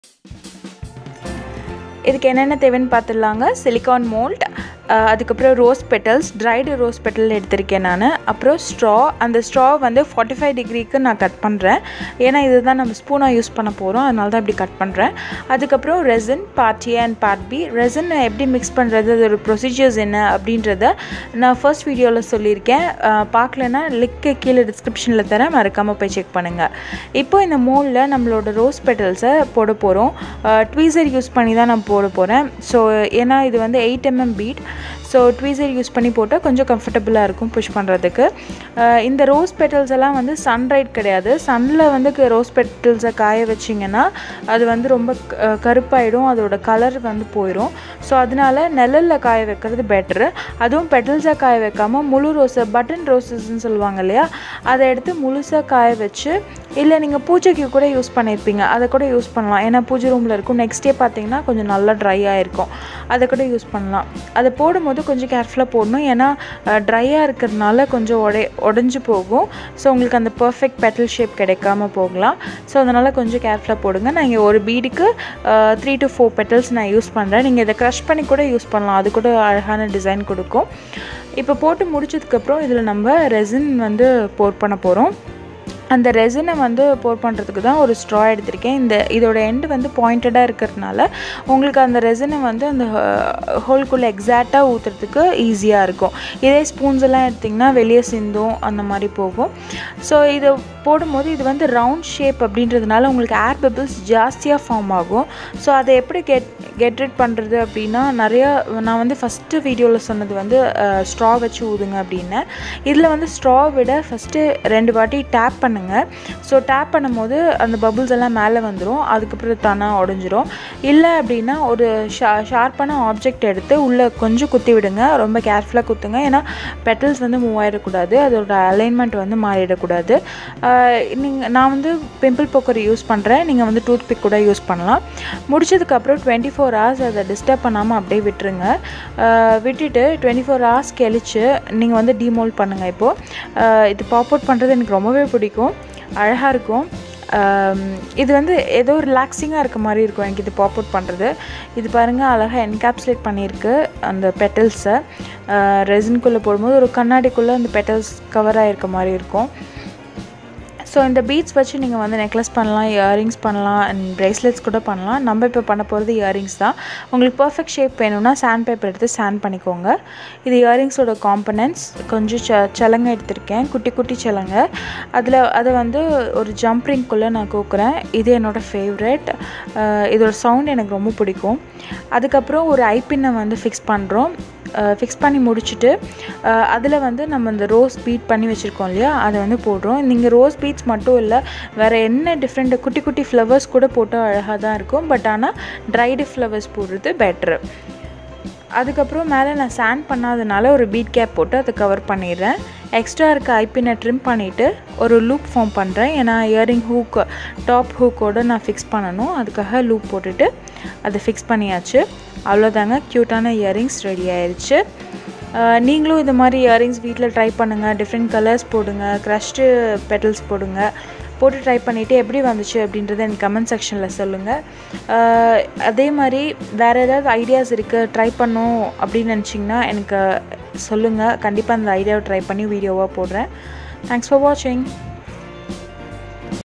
இதுக்கு என்னென்ன தேவைன்னு பார்த்துடலாங்க சிலிக்கான் மோல்ட் அதுக்கப்புறம் rose petals dried rose petal எடுத்திருக்கேன் நான் அப்புறம் ஸ்ட்ரா அந்த ஸ்ட்ரா வந்து ஃபார்ட்டி ஃபைவ் டிகிரிக்கு நான் கட் பண்ணுறேன் ஏன்னா இதுதான் நம்ம ஸ்பூனாக யூஸ் பண்ண போகிறோம் அதனால தான் இப்படி கட் பண்ணுறேன் அதுக்கப்புறம் resin part A and part B resin எப்படி மிக்ஸ் பண்ணுறது அதோட ப்ரொசீஜர்ஸ் என்ன அப்படின்றத நான் ஃபர்ஸ்ட் வீடியோவில் சொல்லியிருக்கேன் பார்க்கலன்னா லிக்கு கீழே டிஸ்கிரிப்ஷனில் தரேன் மறக்காமல் போய் செக் பண்ணுங்கள் இப்போ இந்த மோலில் நம்மளோட ரோஸ் பெட்டல்ஸை போட போகிறோம் ட்வீசர் யூஸ் பண்ணி தான் நான் போட போகிறேன் ஸோ ஏன்னா இது வந்து eight M M bead so tweezer use பண்ணி போட்டால் கொஞ்சம் கம்ஃபர்டபுளாக இருக்கும் புஷ் பண்ணுறதுக்கு இந்த ரோஸ் பெட்டல்ஸ் எல்லாம் வந்து சன்ரைட் கிடையாது சன்னில் வந்து ரோஸ் பெட்டல்ஸை காய வச்சிங்கன்னா அது வந்து ரொம்ப கருப்பாயிடும் அதோட கலர் வந்து போயிடும் ஸோ அதனால நிழலில் காய வைக்கிறது பெட்ரு அதுவும் பெட்டல்ஸாக காய வைக்காமல் முழு ரோஸை பட்டன் ரோசஸ்ன்னு சொல்லுவாங்க இல்லையா அதை எடுத்து முழுசாக காய வச்சு இல்லை நீங்கள் பூஜைக்கு கூட யூஸ் பண்ணியிருப்பீங்க அதை கூட யூஸ் பண்ணலாம் ஏன்னா பூஜை ரூமில் இருக்கும் நெக்ஸ்ட் டே பார்த்தீங்கன்னா கொஞ்சம் நல்லா ட்ரை ஆகிருக்கும் அதை கூட யூஸ் பண்ணலாம் அதை போடும்போது கொஞ்சம் கேர்ஃபுல்லாக போடணும் ஏன்னா ட்ரையாக இருக்கிறதுனால கொஞ்சம் உடை உடஞ்சி போகும் ஸோ உங்களுக்கு அந்த பர்ஃபெக்ட் பெட்டல் ஷேப் கிடைக்காம போகலாம் ஸோ அதனால் கொஞ்சம் கேர்ஃபுல்லாக போடுங்க நான் இங்கே ஒரு பீடுக்கு த்ரீ டு ஃபோர் பெட்டல்ஸ் நான் யூஸ் பண்ணுறேன் நீங்கள் இதை க்ரஷ் பண்ணி கூட யூஸ் பண்ணலாம் அது கூட அழகான டிசைன் கொடுக்கும் இப்போ போட்டு முடிச்சதுக்கப்புறம் இதில் நம்ம ரெசின் வந்து போர் பண்ண போகிறோம் அந்த ரெசினை வந்து போர் பண்ணுறதுக்கு தான் ஒரு ஸ்ட்ரா எடுத்திருக்கேன் இந்த இதோட எண்டு வந்து பாயிண்டடாக இருக்கிறதுனால உங்களுக்கு அந்த ரெசினை வந்து அந்த ஹோல்குள்ளே எக்ஸாக்டாக ஊற்றுறதுக்கு ஈஸியாக இருக்கும் இதே ஸ்பூன்ஸ் எல்லாம் எடுத்திங்கன்னா வெளியே சிந்தும் அந்த மாதிரி போகும் ஸோ இதை போடும்போது இது வந்து ரவுண்ட் ஷேப் அப்படின்றதுனால உங்களுக்கு ஏர் பபிள்ஸ் ஜாஸ்தியாக ஃபார்ம் ஆகும் ஸோ அதை எப்படி கெட் கெட் ரிட் பண்ணுறது அப்படின்னா நிறையா நான் வந்து ஃபஸ்ட்டு வீடியோவில் சொன்னது வந்து ஸ்ட்ரா வச்சு ஊதுங்க அப்படின்னு இதில் வந்து ஸ்ட்ரா விட ஃபஸ்ட்டு ரெண்டு வாட்டி டேப் பண்ணுங்கள் ஸோ டேப் பண்ணும்போது அந்த பபுள்ஸ் எல்லாம் மேலே வந்துடும் அதுக்கப்புறம் தானாக உடஞ்சிரும் இல்லை அப்படின்னா ஒரு ஷா ஷார்ப்பான ஆப்ஜெக்ட் எடுத்து உள்ளே கொஞ்சம் குத்தி விடுங்க ரொம்ப கேர்ஃபுல்லாக குத்துங்க ஏன்னா பெட்டல்ஸ் வந்து மூவ் ஆகிடக்கூடாது அதோட அலைன்மெண்ட் வந்து மாறிடக்கூடாது நீங்கள் நான் வந்து பிம்பிள் போக்கர் யூஸ் பண்ணுறேன் நீங்கள் வந்து டூத் பிக் கூட யூஸ் பண்ணலாம் முடிச்சதுக்கப்புறம் டுவெண்ட்டி ஃபோர் ஹவர்ஸ் அதை டிஸ்டர்ப் பண்ணாமல் அப்படியே விட்டுருங்க விட்டுட்டு டுவெண்ட்டி ஃபோர் ஹவர்ஸ் கழிச்சு நீங்கள் வந்து டிமோல்ட் பண்ணுங்கள் இப்போது இது பாப் அவுட் பண்ணுறது எனக்கு ரொம்பவே பிடிக்கும் அழகாக இருக்கும் இது வந்து ஏதோ ரிலாக்ஸிங்காக இருக்க மாதிரி இருக்கும் எனக்கு இது பாப் அவுட் பண்ணுறது இது பாருங்கள் அழகாக என்கேப்சுலேட் பண்ணியிருக்கு அந்த பெட்டல்ஸை ரெசின்குள்ளே போடும்போது ஒரு கண்ணாடிக்குள்ளே அந்த பெட்டல்ஸ் கவர் ஆகிருக்க மாதிரி இருக்கும் ஸோ இந்த பீட்ஸ் வச்சு நீங்கள் வந்து நெக்லஸ் பண்ணலாம் இயரிங்ஸ் பண்ணலாம் அண்ட் ப்ரேஸ்லெட்ஸ் கூட பண்ணலாம் நம்ம இப்போ பண்ண போகிறது இயரிங்ஸ் தான் உங்களுக்கு பர்ஃபெக்ட் ஷேப் வேணும்னா சாண்ட் பேப்பர் எடுத்து சாண்ட் பண்ணிக்கோங்க இது இயரிங்ஸோட காம்பனன்ட்ஸ் கொஞ்சம் ச சலங்க எடுத்திருக்கேன் குட்டி குட்டி சலங்க அதில் அதை வந்து ஒரு ஜம்ப்ரிங்குள்ளே நான் கோக்குறேன் இது என்னோடய ஃபேவரெட் இதோட சவுண்ட் எனக்கு ரொம்ப பிடிக்கும் அதுக்கப்புறம் ஒரு ஐப்பின்னை வந்து ஃபிக்ஸ் பண்ணுறோம் ஃபிக்ஸ் பண்ணி முடிச்சுட்டு அதில் வந்து நம்ம இந்த ரோஸ் பீட் பண்ணி வச்சுருக்கோம் இல்லையா அதை வந்து போடுறோம் நீங்கள் ரோஸ் பீட்ஸ் மட்டும் இல்லை வேறு என்ன டிஃப்ரெண்ட் குட்டி குட்டி ஃப்ளவர்ஸ் கூட போட்டால் அழகாக தான் இருக்கும் பட் ஆனால் ட்ரைடு ஃப்ளவர்ஸ் போடுறது பெட்ரு அதுக்கப்புறம் மேலே நான் சாண்ட் பண்ணாதனால ஒரு பீட் கேப் போட்டு அதை கவர் பண்ணிடுறேன் எக்ஸ்ட்ரா இருக்க ஐப்பினை ட்ரிம் பண்ணிவிட்டு ஒரு லூப் ஃபார்ம் பண்ணுறேன் ஏன்னா இயரிங் ஹூக் டாப் ஹூக்கோடு நான் ஃபிக்ஸ் பண்ணணும் அதுக்காக லூப் போட்டுட்டு அதை ஃபிக்ஸ் பண்ணியாச்சு அவ்வளோதாங்க க்யூட்டான இயரிங்ஸ் ரெடி ஆயிடுச்சு நீங்களும் இந்த மாதிரி இயரிங்ஸ் வீட்டில் ட்ரை பண்ணுங்கள் டிஃப்ரெண்ட் கலர்ஸ் போடுங்க க்ரஷ்டு பெட்டல்ஸ் போடுங்க போட்டு ட்ரை பண்ணிவிட்டு எப்படி வந்துச்சு அப்படின்றத எனக்கு கமெண்ட் செக்ஷனில் சொல்லுங்கள் அதே மாதிரி வேறு ஏதாவது ஐடியாஸ் இருக்குது ட்ரை பண்ணும் அப்படின்னு நினச்சிங்கன்னா எனக்கு சொல்லுங்கள் கண்டிப்பாக அந்த ஐடியாவை ட்ரை பண்ணி வீடியோவாக போடுறேன் தேங்க்ஸ் ஃபார் வாட்சிங்